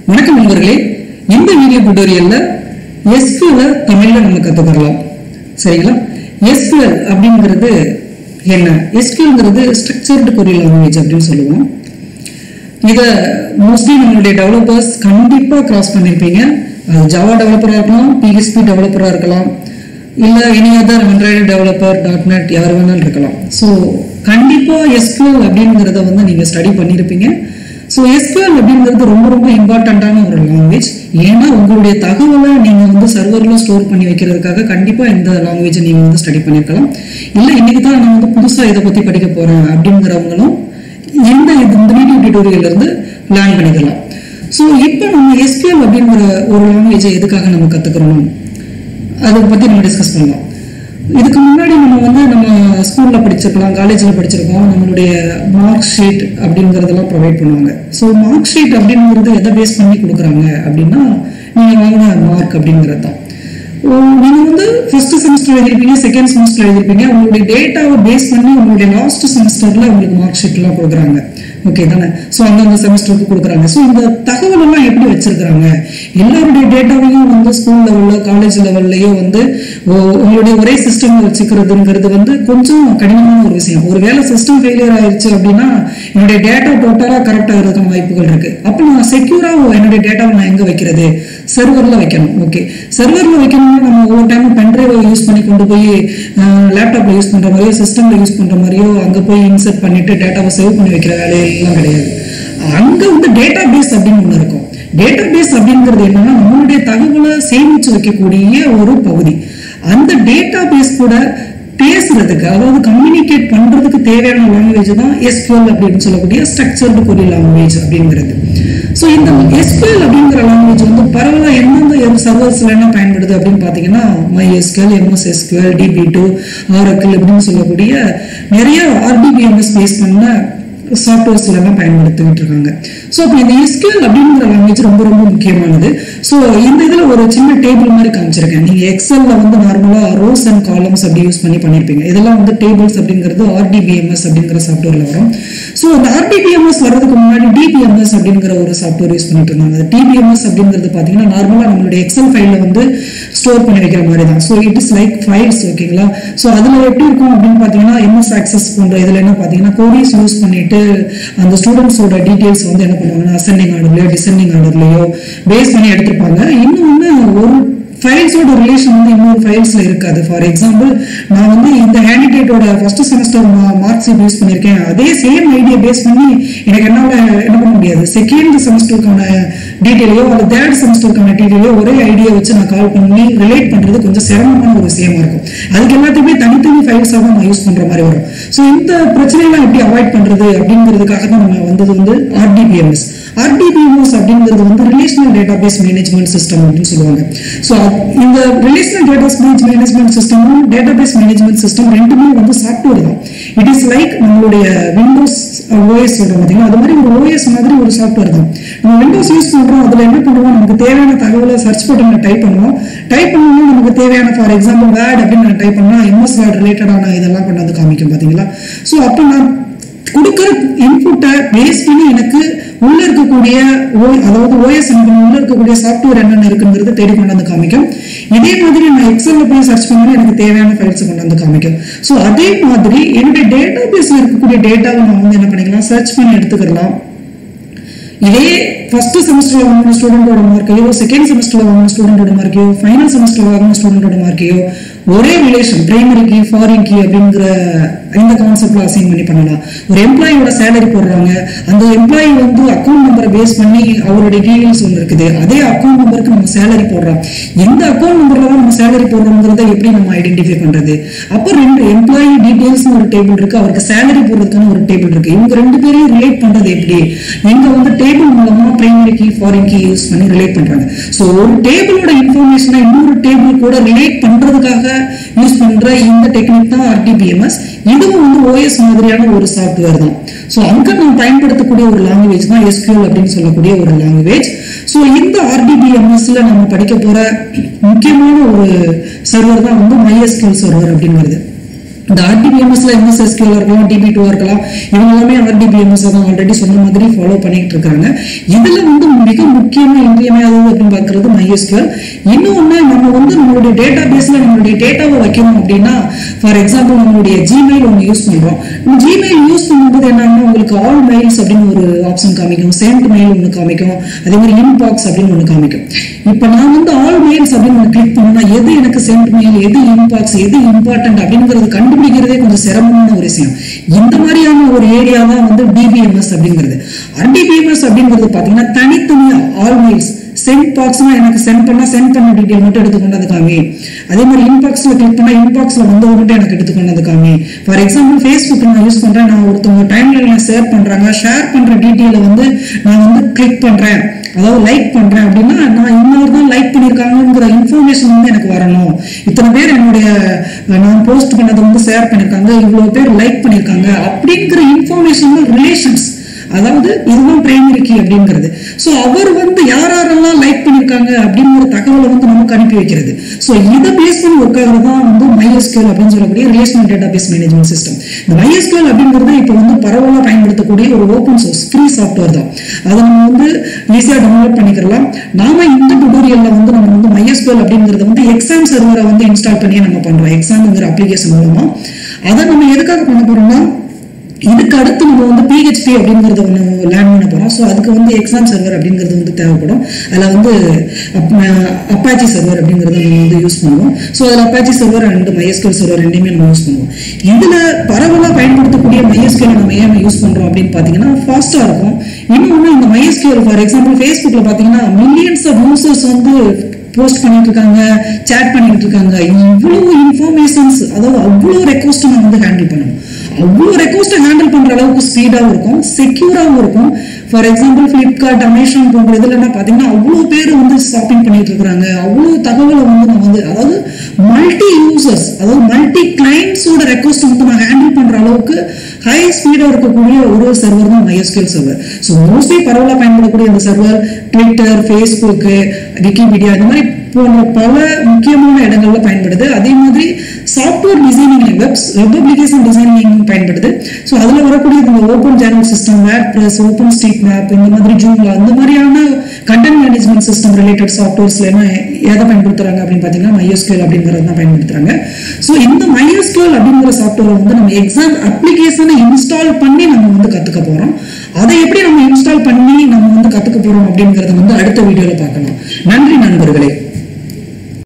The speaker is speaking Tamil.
வணக்கம் நண்பர்களே இந்த வீடியோ டியூட்டோரியல்ல SQL தமிழ்ல நம்ம கத்துக்கலாம் சரிங்களா SQL அப்படிங்கிறது என்ன SQLங்கிறது ஸ்ட்ரக்சர்டு query லாங்குவேஜ் அப்படின்னு சொல்லுவோம் இதை மோஸ்ட்லி நம்மளுடைய டெவலப்பர்ஸ் கண்டிப்பா கிராஸ் பண்ணியிருப்பீங்க அது ஜாவா டெவலப்பராக இருக்கலாம் பிஹெச்பி டெவலப்பராக இருக்கலாம் இல்லை any other android developer dot net யார் வேணாலும் இருக்கலாம் ஸோ கண்டிப்பாக எஸ்கியூஎல் அப்படிங்கிறத வந்து நீங்கள் ஸ்டடி பண்ணியிருப்பீங்க ஸோ எஸ்கியூஎல் அப்படிங்கிறது ரொம்ப ரொம்ப இம்பார்ட்டண்ட்டான ஒரு லாங்குவேஜ் ஏன்னா உங்களுடைய தகவலை நீங்கள் வந்து சர்வரில் ஸ்டோர் பண்ணி வைக்கிறதுக்காக கண்டிப்பாக இந்த லாங்குவேஜை நீங்கள் வந்து ஸ்டடி பண்ணியிருக்கலாம் இல்லை இன்னைக்கு தான் நான் வந்து புதுசாக இதை பற்றி படிக்க போகிறேன் அப்படிங்கிறவங்களும் இந்த இது- இந்த வீடியோ டியூட்டோரியல்ல இருந்து லேர்ன் பண்ணிக்கலாம் ஸோ இப்போ நம்ம எஸ்கியூஎல் அப்படிங்கிற ஒரு லாங்குவேஜை எதுக்காக நம்ம கற்றுக்கிறோம் அதை பற்றி நம்ம டிஸ்கஸ் பண்ணலாம் இதுக்கு முன்னாடி நம்ம வந்து நம்ம ஸ்கூலில் படிச்சிருக்கலாம் காலேஜில் படிச்சிருக்கோம் நம்மளுடைய மார்க் ஷீட் அப்படிங்கிறதெல்லாம் ப்ரொவைட் பண்ணுவாங்க ஸோ மார்க் ஷீட் அப்படிங்கிறது எதை பேஸ் பண்ணி கொடுக்குறாங்க அப்படின்னா நீங்கள் வாங்கின மார்க் அப்படிங்கிறது தான் நீங்கள் வந்து ஃபர்ஸ்ட் செமஸ்டர் எழுதிருப்பீங்க செகண்ட் செமஸ்டர் எழுதிருப்பீங்க உங்களுடைய டேட்டாவை பேஸ் பண்ணி உங்களுடைய லாஸ்ட் செமஸ்டரில் உங்களுக்கு மார்க் ஷீட்லாம் கொடுக்குறாங்க ஓகே தானே ஸோ அந்தந்த செமஸ்டருக்கு கொடுக்குறாங்க ஸோ இந்த தகவல் எல்லாம் எப்படி வச்சிருக்கிறாங்க எல்லாருடைய டேட்டாவையும் வந்து ஸ்கூல் லெவலில் காலேஜ் லெவல்லையோ வந்து ஓ- உங்களுடைய ஒரே சிஸ்டம் வச்சுக்கிறதுங்கிறது வந்து கொஞ்சம் கடினமான ஒரு விஷயம் ஒருவேளை சிஸ்டம் ஃபெயிலியர் ஆயிடுச்சு அப்படின்னா என்னுடைய டேட்டா டோட்டலாக கரெக்ட் ஆகிறதுக்கான வாய்ப்புகள் இருக்கு அப்போ நான் செக்யூராக என்னுடைய டேட்டாவை நான் எங்கே வைக்கிறது சர்வரில் வைக்கணும் ஓகே சர்வரில் வைக்கணும்னா நம்ம ஒவ்வொரு டைமும் பென்ட்ரைவை யூஸ் பண்ணி கொண்டு போய் லேப்டாப்ல யூஸ் பண்ற மாதிரியோ சிஸ்டம்ல யூஸ் பண்ற மாதிரியோ அங்க போய் இன்சர்ட் பண்ணிட்டு டேட்டாவை சேவ் பண்ணி வைக்கிற வேலையெல்லாம் கிடையாது அங்க வந்து டேட்டா பேஸ் அப்படின்னு ஒண்ணு இருக்கும் டேட்டா பேஸ் அப்படிங்கிறது என்னன்னா நம்மளுடைய தகவலை சேமிச்சு வைக்கக்கூடிய ஒரு பகுதி அந்த டேட்டா பேஸ் கூட பேசுறதுக்கு அதாவது கம்யூனிகேட் பண்றதுக்கு தேவையான லாங்குவேஜ் தான் எஸ்கியூஎல் அப்படின்னு சொல்லக்கூடிய ஸ்ட்ரக்சர்டு கொரி லாங்குவேஜ் அப்படிங்கிறது ஸோ இந்த எஸ்கியூஎல் அப்படிங்கிற லாங்குவேஜ் வந்து பரவலாக எந்தெந்த சர்வர்ஸ்ல என்ன பயன்படுது அப்படின்னு பார்த்தீங்கன்னா MySQL MS SQL DB two Oracle அப்படின்னு சொல்லக்கூடிய நிறைய ஆர்டிபிஎம்எஸ் பேஸ் பண்ண சாஃப்ட்வேர்ஸ்ல எல்லாம் பயன்படுத்திக்கிட்டு இருக்காங்க ஸோ அப்போ இந்த எஸ்கியூஎல் அப்படிங்கிற லாங்குவேஜ் ரொம்ப ரொம்ப முக்கியமானது ஸோ இந்த இதில் ஒரு சின்ன டேபிள் மாதிரி காமிச்சிருக்கேன் நீங்கள் எக்ஸல்ல வந்து நார்மலாக ரோஸ் அண்ட் காலம்ஸ் அப்படி யூஸ் பண்ணி பண்ணியிருப்பீங்க இதெல்லாம் வந்து டேபிள்ஸ் அப்படிங்கிறது ஆர்டிபிஎம்எஸ் அப்படிங்கிற சாஃப்ட்வேர்ல வரும் ஸோ அந்த ஆர்டிபிஎம்எஸ் வர்றதுக்கு முன்னாடி டிபிஎம்எஸ் அப்படிங்கிற ஒரு சாஃப்ட்வேர் யூஸ் பண்ணிட்டு இருந்தாங்க அந்த டிபிஎம்எஸ் அப்படிங்கிறது பார்த்தீங்கன்னா நார்மலாக நம்மளுடைய எக்ஸல் ஃபைலில் வந்து ஸ்டோர் பண்ணி வைக்கிற மாதிரி தான் so it is like files ஓகேங்களா ஸோ அதில் எப்படி இருக்கும் அப்படின்னு பார்த்தீங்கன்னா எம்எஸ் ஆக்சஸ் போன்ற இதில் என்ன பார்த்தீங்கன்னா கோடிஸ் யூஸ் பண்ணிட்டு அந்த ஸ்டூடெண்ட்ஸோட டீட்டெயில்ஸ் வந்து என்ன பண்ணுவாங்கன்னா அசெண்டிங் ஆர்டர்லையோ டிசெண்டிங் ஆர்டர்லையோ பேஸ் பண்ணி எடுத்திருப்பாங்க இன்னொன்று ஒரு ஃபைல்ஸோட ரிலேஷன் வந்து இன்னொரு ஃபைல்ஸ்ல இருக்காது ஃபார் எக்ஸாம்பிள் நான் வந்து இந்த ஹேண்டிடேட்டோட first semester mark sheet use பண்ணியிருக்கேன் அதே சேம் ஐடியா பேஸ் பண்ணி எனக்கு என்னால் என்ன பண்ண முடியாது செகண்ட் செமஸ்டருக்கான டீட்டெயிலையோ அல்லது தேர்ட் செமஸ்டருக்கான டீட்டெயிலையோ ஒரே ஐடியா வச்சு நான் கால் பண்ணி ரிலேட் பண்றது கொஞ்சம் சிரமமான ஒரு விஷயமா இருக்கும் அதுக்கு எல்லாத்தையுமே தனித்தனி ஃபைல்ஸாக தான் நான் யூஸ் பண்ற மாதிரி வரும் ஸோ இந்த பிரச்சனையெல்லாம் எப்படி அவாய்ட் பண்றது அப்படிங்கிறதுக்காக தான் நம்ம வந்தது வந்து ஆர்டிபிஎம்எஸ் ஆர்டிபிஎம்எஸ் அப்படிங்கிறது வந்து ரிலேஷனல் டேட்டாபேஸ் மேனேஜ்மெண்ட் சிஸ்டம் அப்படின்னு சொல்லுவாங்க ஸோ இந்த ரிலேஷனல் டேட்டாபேஸ் மேனேஜ்மெண்ட் சிஸ்டமும் டேட்டாபேஸ் மேனேஜ்மெண்ட் சிஸ்டம் ரெண்டுமே வந்து சாஃப்ட்வேர் தான் இட் இஸ் லைக் நம்மளுடைய விண்டோஸ் ஓஎஸ் சொல்றோம் பார்த்தீங்கன்னா அது மாதிரி ஒரு ஓஎஸ் மாதிரி ஒரு சாஃப்ட்வேர் தான் நம்ம விண்டோஸ் யூஸ் பண்றோம் அதுல என்ன பண்ணுவோம் நமக்கு தேவையான தகவலை சர்ச் பட்டன்ல டைப் பண்ணுவோம் டைப் பண்ணணும் நமக்கு தேவையான ஃபார் எக்ஸாம்பிள் வேர்ட் அப்படின்னு நான் டைப் பண்ணா எம்எஸ் வேர்ட் ரிலேட்டடான இதெல்லாம் கொண்டாந்து காமிக்கும் பாத்தீங்களா ஸோ அப்போ நான் கொடுக்குற இன்புட்டை பேஸ் பண்ணி எனக்கு உள்ள இருக்கக்கூடிய O- அதாவது ஓஎஸ் எனக்கு உள்ள இருக்கக்கூடிய சாஃப்ட்வேர் என்னென்ன இருக்குங்கிறது தேடி கொண்டு வந்து காமிக்கும் இதே மாதிரி நான் எக்ஸல்ல போய் சர்ச் பண்ணா எனக்கு தேவையான ஃபைல்ஸ் கொண்டு வந்து காமிக்கும் ஸோ அதே மாதிரி என்னுடைய டேட்டா பேஸ்ல இருக்கக்கூடிய டேட்டாவை நான் வந்து என்ன பண்ணிக்கலாம் சர்ச் பண்ணி எடுத்துக்கலாம் இதே ஃபர்ஸ்ட் செமஸ்டர்ல வாங்கின ஸ்டூடெண்டோட மார்க்கையோ செகண்ட் செமஸ்டர்ல வாங்கின ஸ்டூடெண்டோட மார்க்கையோ ஃபைனல் செமஸ்டர்ல வாங்கின ஸ்டூடெண்டோட மார்க்கையோ ஒரே relation primary key foreign key அப்படிங்கிற இந்த கான்செப்ட்ல அசைன் பண்ணி பண்ணலாம் ஒரு எம்ப்ளாயியோட சேலரி போடுறாங்க அந்த எம்ப்ளாயி வந்து அக்கௌண்ட் நம்பரை பேஸ் பண்ணி அவருடைய டீடைல்ஸ் ஒன்று இருக்குது அதே அக்கௌண்ட் நம்பருக்கு நம்ம சேலரி போடுறோம் எந்த அக்கௌண்ட் நம்பர்ல தான் நம்ம சேலரி போடுறோங்கிறத எப்படி நம்ம ஐடென்டிஃபை பண்றது அப்போ ரெண்டு எம்ப்ளாயி டீடைல்ஸ் ஒரு டேபிள் இருக்கு அவருக்கு சேலரி போடுறதுக்கான ஒரு டேபிள் இருக்கு இவங்க ரெண்டு பேரையும் ரிலேட் பண்றது எப்படி இங்க வந்து டேபிள் மூலமா primary key foreign key use பண்ணி ரிலேட் பண்றாங்க ஸோ ஒரு டேபிளோட இன்ஃபர்மேஷனை இன்னொரு டேபிள் கூட ரிலேட் பண்றதுக்காக யூஸ் பண்ற இந்த டெக்னிக் தான் ஆர்டிபிஎம்எஸ் இதுவும் வந்து ஓஎஸ் மாதிரியான ஒரு சாஃப்ட்வேர் தான் ஸோ அங்க நம்ம பயன்படுத்தக்கூடிய ஒரு லாங்குவேஜ் தான் எஸ்கியூஎல் அப்படின்னு சொல்லக்கூடிய ஒரு லாங்குவேஜ் ஸோ இந்த ஆர்டிபிஎம்எஸ்ல நம்ம படிக்க போற முக்கியமான ஒரு சர்வர் தான் வந்து MySQL சர்வர் அப்படிங்கிறது இந்த ஆர்டிபிஎம்எஸ்ல எம்எஸ் எஸ்கியூல இருக்கலாம் டிபி டூ இருக்கலாம் இவங்க எல்லாமே ஆர்டிபிஎம்எஸ் தான் ஆல்ரெடி சொன்ன மாதிரி ஃபாலோ பண்ணிட்டு இருக்காங்க இதுல வந்து மிக முக்கியமா இன்றியமையாதது அப்படின்னு பார்க்கறது மைஎஸ்கியூஎல் இன்னொன்னு நம்ம வந்து நம்மளுடைய டேட்டா பேஸ்ல நம்மளுடைய டேட்டாவை வைக்கணும் அப்படின்னா ஃபார் எக்ஸாம்பிள் நம்மளுடைய ஜிமெயில் ஒன்று யூஸ் பண்றோம் நம்ம ஜிமெயில் யூஸ் பண்ணும்போது என்னன்னா உங்களுக்கு ஆல் மெயில்ஸ் அப்படின்னு ஒரு ஆப்ஷன் காமிக்கும் சென்ட் மெயில் ஒன்று காமிக்கும் அதே மாதிரி இன்பாக்ஸ் அப்படின்னு ஒன்று காமிக்கும் இப்போ நான் வந்து ஆல் மெயில்ஸ் அப்படின்னு ஒன்று கிளிக் பண்ணா எது எனக்கு சென்ட் மெயில் எது இன்பாக்ஸ் எது இம்பார்ட்டன்ட் அப்படிங்கிறது கண்டுபிடிக்கிறதே கொஞ்சம் சிரமமான ஒரு விஷயம் இந்த மாதிரியான ஒரு ஏரியா தான் வந்து டிபிஎம்எஸ் அப்படிங்கிறது ஆர்டிபிஎம்எஸ் அப்படிங்கிறது பார்த்தீங்கன்னா தனித்தனியா ஆல் மெயில்ஸ் சென்ட் பாக்ஸ்னா எனக்கு சென்ட் பண்ணா சென்ட் பண்ண டீடைல் மட்டும் எடுத்துக்கொண்டு அது காமி அதே மாதிரி இன்பாக்ஸ்ல கிளிக் பண்ணா இன்பாக்ஸ்ல வந்தவங்க மட்டும் எனக்கு எடுத்துக்கொண்டு அது காமி ஃபார் எக்ஸாம்பிள் ஃபேஸ்புக் நான் யூஸ் பண்றேன் நான் ஒருத்தவங்க டைம்ல ஷேர் பண்றாங்க ஷேர் பண்ற டீட்டெயில வந்து நான் வந்து கிளிக் பண்றேன் அதாவது லைக் பண்றேன் அப்படின்னா நான் இன்னொரு தான் லைக் பண்ணிருக்காங்கிற இன்ஃபர்மேஷன் வந்து எனக்கு வரணும் இத்தனை பேர் என்னுடைய நான் போஸ்ட் பண்ணதை வந்து ஷேர் பண்ணிருக்காங்க இவ்வளவு பேர் லைக் பண்ணிருக்காங்க அப்படிங்கிற இன்ஃபர்மேஷன் ரிலேஷன்ஸ் அதாவது இதுதான் பிரைமரி கீ அப்படிங்கிறது ஸோ அவர் வந்து யார் யாரெல்லாம் லைக் பண்ணிருக்காங்க அப்படிங்கிற தகவலை வந்து நமக்கு அனுப்பி வைக்கிறது ஸோ இதை பேஸ் பண்ணி ஒர்க் ஆகிறது தான் வந்து மைஎஸ்கியூஎல் அப்படின்னு சொல்லக்கூடிய relational database management system இந்த மைஎஸ்கியூஎல் அப்படிங்கிறது இப்போ வந்து பரவலாக பயன்படுத்தக்கூடிய ஒரு ஓப்பன் சோர்ஸ் ஃப்ரீ சாஃப்ட்வேர் தான் அதை நம்ம வந்து ஈஸியாக டவுன்லோட் பண்ணிக்கலாம் நாம இந்த டுடோரியல்ல வந்து நம்ம வந்து மைஎஸ்கியூஎல் அப்படிங்கிறது வந்து எக்ஸாம் சர்வரை வந்து இன்ஸ்டால் பண்ணி நம்ம பண்றோம் எக்ஸாம்ங்கிற அப்ளிகேஷன் மூலமா அதை நம்ம எதுக்காக பண்ண போறோம்னா இதுக்கு அடுத்து நம்ம வந்து பிஹெச்பி அப்படிங்கறத ஒன்று லேர்ன் பண்ண போறோம் ஸோ அதுக்கு வந்து எக்ஸாம் சர்வர் அப்படிங்கிறது வந்து தேவைப்படும் அதில் வந்து அப்பாச்சி சர்வர் அப்படிங்கறத நம்ம வந்து யூஸ் பண்ணுவோம் ஸோ அதில் Apache server and MySQL server ரெண்டையுமே நம்ம யூஸ் பண்ணுவோம் இதுல பரவலாக பயன்படுத்தக்கூடிய மைஎஸ்கல் நம்ம ஏன் யூஸ் பண்றோம் அப்படின்னு பார்த்தீங்கன்னா ஃபாஸ்டா இருக்கும் இன்னொன்று இந்த மைஎஸ்கியூஎல் ஃபார் எக்ஸாம்பிள் ஃபேஸ்புக்கில் பார்த்தீங்கன்னா மில்லியன்ஸ் ஆஃப் யூசர்ஸ் வந்து போஸ்ட் பண்ணிட்டு இருக்காங்க சேட் பண்ணிட்டு இருக்காங்க இவ்வளவு இன்ஃபர்மேஷன்ஸ் அதாவது அவ்வளோ ரெக்வஸ்ட் நம்ம வந்து ஹேண்டில் பண்ணணும் அவ்வளோ ரெக்வஸ்ட்டை ஹேண்டில் பண்ற அளவுக்கு ஸ்பீடாகவும் இருக்கும் செக்யூராகவும் இருக்கும் ஃபார் எக்ஸாம்பிள் ஃப்ளிப்கார்ட் அமேசான் போன்ற இதுலலாம் பார்த்தீங்கன்னா அவ்வளோ பேர் வந்து ஷாப்பிங் பண்ணிட்டு இருக்கிறாங்க அவ்வளோ தகவலை வந்து நம்ம வந்து அதாவது மல்டி யூசர்ஸ் அதாவது மல்டி கிளைண்ட்ஸோட ரெக்வஸ்ட் வந்து நான் ஹேண்டில் பண்ற அளவுக்கு ஹை ஸ்பீடாக இருக்கக்கூடிய ஒரு சர்வர் தான் MySQL சர்வர் ஸோ மோஸ்ட்லி பரவலாக பயன்படக்கூடிய இந்த சர்வர் ட்விட்டர் ஃபேஸ்புக்கு விக்கிபீடியா இந்த மாதிரி போன்ற பல முக்கியமான இடங்கள்ல பயன்படுது அதே மாதிரி software designing webs web application designing பயன்படுது ஸோ அதில் வரக்கூடிய இந்த open channel system WordPress open street map இந்த மாதிரி ஜூம்லா இந்த மாதிரியான கண்டென்ட் மேனேஜ்மெண்ட் சிஸ்டம் ரிலேட்டட் சாஃப்ட்வேர்ஸ்ல என்ன எதை பயன்படுத்துறாங்க அப்படின்னு பார்த்தீங்கன்னா MySQL அப்படிங்கிறது தான் பயன்படுத்துறாங்க ஸோ இந்த MySQL அப்படிங்கிற சாஃப்ட்வேர் வந்து நம்ம எக்ஸாம் அப்ளிகேஷனை இன்ஸ்டால் பண்ணி நம்ம வந்து கற்றுக்க போகிறோம் அதை எப்படி நம்ம இன்ஸ்டால் பண்ணி நம்ம வந்து கற்றுக்க போகிறோம் அப்படிங்கிறத வந்து அடுத்த வீடியோவில் பார்க்கலாம் நன்றி நண்பர்களே